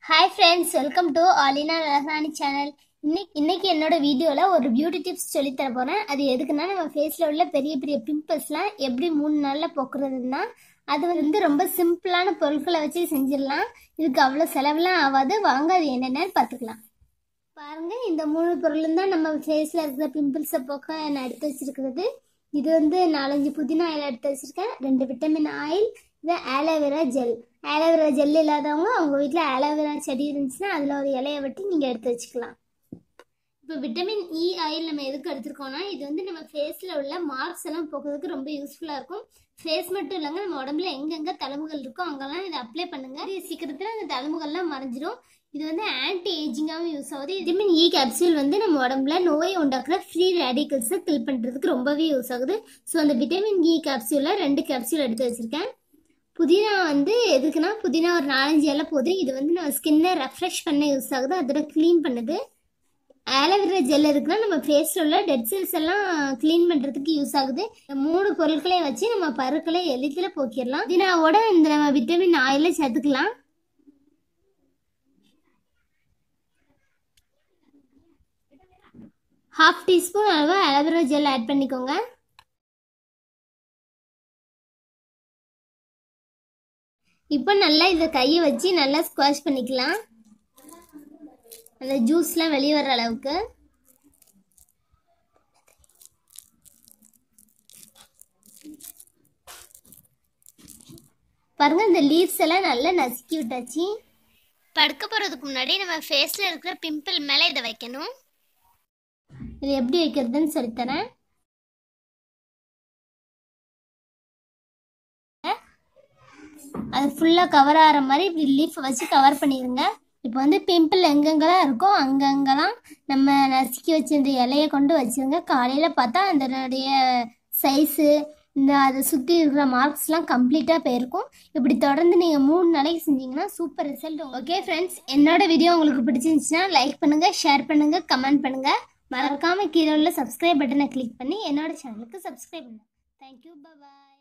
hi friends welcome to Alina Rahani channel இன்னைக்கு இன்னைக்கு என்னோட வீடியோவில் ஒரு பியூட்டி டிப்ஸ் சொல்லித் தர போகிறேன் அது எதுக்குன்னா நம்ம ஃபேஸில் உள்ள பெரிய பெரிய பிம்பிள்ஸ்லாம் எப்படி மூணு நாளில் போக்குறதுன்னா அது வந்து ரொம்ப சிம்பிளான பொருட்களை வச்சு செஞ்சிடலாம் இதுக்கு அவ்வளோ செலவுலாம் ஆகாது வாங்க அது என்னென்னு பார்த்துக்கலாம் பாருங்க இந்த மூணு பொருளும் தான் நம்ம ஃபேஸில் இருக்கிற பிம்பிள்ஸை போக்க நான் எடுத்து வச்சிருக்கிறது இது வந்து நாலஞ்சு புதினா ஆயில் எடுத்து வச்சிருக்கேன் ரெண்டு விட்டமின் ஆயில் இது ஆலோவேரா ஜெல் ஆலோவேரா ஜெல் இல்லாதவங்க அவங்க வீட்டில் ஆலோவேரா செடி இருந்துச்சுன்னா அதில் ஒரு இலையை வெட்டி நீங்கள் எடுத்து வச்சுக்கலாம் இப்போ விட்டமின் இ ஆயில் நம்ம எதுக்கு எடுத்துருக்கோம்னா இது வந்து நம்ம ஃபேஸில் உள்ள மார்க்ஸ் எல்லாம் போக்குறதுக்கு ரொம்ப யூஸ்ஃபுல்லாக இருக்கும் ஃபேஸ் மட்டும் இல்லைங்க நம்ம உடம்புல எங்கெங்கே தழும்புகள் இருக்கோ அங்கெல்லாம் இதை அப்ளை பண்ணுங்க இது சீக்கிரத்தில் அந்த தழும்புகள்லாம் மறைஞ்சிரும் இது வந்து ஆன்டி ஏஜிங்காகவும் யூஸ் ஆகுது விட்டமின் இ கேப்சூல் வந்து நம்ம உடம்புல நோயை உண்டாக்குற ஃப்ரீ ரேடிக்கல்ஸை கில் பண்ணுறதுக்கு ரொம்பவே யூஸ் ஆகுது ஸோ அந்த விட்டமின் இ கேப்சூலில் ரெண்டு கேப்சூல் எடுத்து வச்சுருக்கேன் புதினா வந்து எதுக்குன்னா புதினா ஒரு நாலஞ்சு இலை போதும் இது வந்து நம்ம ஸ்கின்னை ரெஃப்ரெஷ் பண்ண யூஸ் ஆகுது அதோட க்ளீன் பண்ணுது ஆலோவேரா ஜெல் இருக்குன்னா நம்ம ஃபேஸில் உள்ள டெட் செல்ஸ் எல்லாம் க்ளீன் பண்ணுறதுக்கு யூஸ் ஆகுது இந்த மூணு பொருட்களையும் வச்சு நம்ம பருக்களை எளிதில் போக்கிடலாம் புதினாவோட இந்த நம்ம விட்டமின் ஆயில சேர்த்துக்கலாம் ஹாஃப் டீஸ்பூன் அளவு ஆலோவேரா ஜெல் ஆட் பண்ணிக்கோங்க இப்போ நல்லா இதை கையை வச்சு நல்லா ஸ்குவாஷ் பண்ணிக்கலாம் அந்த ஜூஸ்லாம் வெளியே வர அளவுக்கு பாருங்க இந்த லீவ்ஸ் எல்லாம் நல்லா நசுக்கி விட்டாச்சு படுக்க போகிறதுக்கு முன்னாடி நம்ம ஃபேஸில் இருக்கிற பிம்பிள் மேலே இதை வைக்கணும் இது எப்படி வைக்கிறதுன்னு சொல்லித்தரேன் அது ஃபுல்லாக கவர் ஆகிற மாதிரி இப்படி லீஃப் வச்சு கவர் பண்ணிடுங்க இப்போ வந்து பிம்பிள் எங்கெங்கெல்லாம் இருக்கோ அங்கங்கெல்லாம் நம்ம நசுக்கி வச்சிருந்த இலையை கொண்டு வச்சுருங்க காலையில் பார்த்தா அதனுடைய சைஸு இந்த அதை சுற்றி இருக்கிற மார்க்ஸ்லாம் கம்ப்ளீட்டாக போயிருக்கும் இப்படி தொடர்ந்து நீங்கள் மூணு நாளைக்கு செஞ்சீங்கன்னா சூப்பர் ரிசல்ட் ஓகே ஃப்ரெண்ட்ஸ் என்னோட வீடியோ உங்களுக்கு பிடிச்சிருந்துச்சுன்னா லைக் பண்ணுங்கள் ஷேர் பண்ணுங்கள் கமெண்ட் பண்ணுங்கள் மறக்காமல் கீழே உள்ள சப்ஸ்கிரைப் பட்டனை கிளிக் பண்ணி என்னோட சேனலுக்கு சப்ஸ்கிரைப் பண்ணுங்கள் தேங்க்யூ பாய்